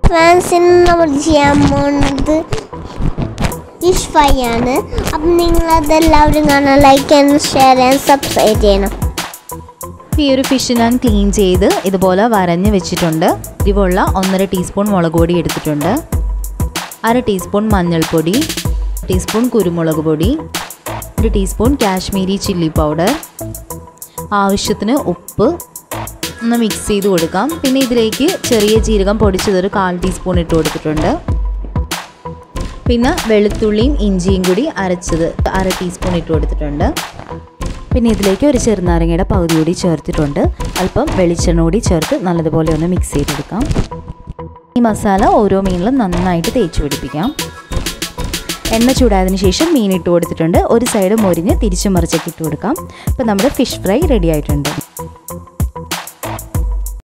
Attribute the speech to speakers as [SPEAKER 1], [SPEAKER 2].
[SPEAKER 1] friends ഇന്ന് നമ്മൾ ചെയ്യാൻ പോകുന്നത് ഫിഷ് ഫ്രൈ ആണ് അപ്പം നിങ്ങളതെല്ലാവരും കാണാൻ ലൈക്ക് ചെയ്യാനും ഷെയർ ചെയ്യാനും സബ്സ്ക്രൈബ് ചെയ്യണം
[SPEAKER 2] ഈ ഒരു ഫിഷ് ഞാൻ ക്ലീൻ ചെയ്ത് ഇതുപോലെ വരഞ്ഞ് വെച്ചിട്ടുണ്ട് ഇതുപോലുള്ള ഒന്നര ടീസ്പൂൺ മുളക് പൊടി എടുത്തിട്ടുണ്ട് അര ടീസ്പൂൺ മഞ്ഞൾപ്പൊടി ടീസ്പൂൺ കുരുമുളക് പൊടി ഒരു ടീസ്പൂൺ കാശ്മീരി ചില്ലി പൗഡർ ആവശ്യത്തിന് ഉപ്പ് ഒന്ന് മിക്സ് ചെയ്ത് കൊടുക്കാം പിന്നെ ഇതിലേക്ക് ചെറിയ ജീരകം പൊടിച്ചതൊരു കാൽ ടീസ്പൂൺ ഇട്ട് കൊടുത്തിട്ടുണ്ട് പിന്നെ വെളുത്തുള്ളിയും ഇഞ്ചിയും കൂടി അരച്ചത് അര ടീസ്പൂൺ ഇട്ട് കൊടുത്തിട്ടുണ്ട് പിന്നെ ഇതിലേക്ക് ഒരു ചെറുനാരങ്ങയുടെ പകുതി കൂടി ചേർത്തിട്ടുണ്ട് അല്പം വെളിച്ചെണ്ണ കൂടി ചേർത്ത് നല്ലതുപോലെ ഒന്ന് മിക്സ് ചെയ്തെടുക്കാം ഈ മസാല ഓരോ മീനിലും നന്നായിട്ട് തേച്ച് പിടിപ്പിക്കാം എണ്ണ ചൂടായതിനു ശേഷം മീൻ ഇട്ട് കൊടുത്തിട്ടുണ്ട് ഒരു സൈഡ് മൊരിഞ്ഞ് തിരിച്ചു മറിച്ചൊക്കെ ഇട്ട് കൊടുക്കാം അപ്പോൾ നമ്മുടെ ഫിഷ് ഫ്രൈ റെഡി ആയിട്ടുണ്ട്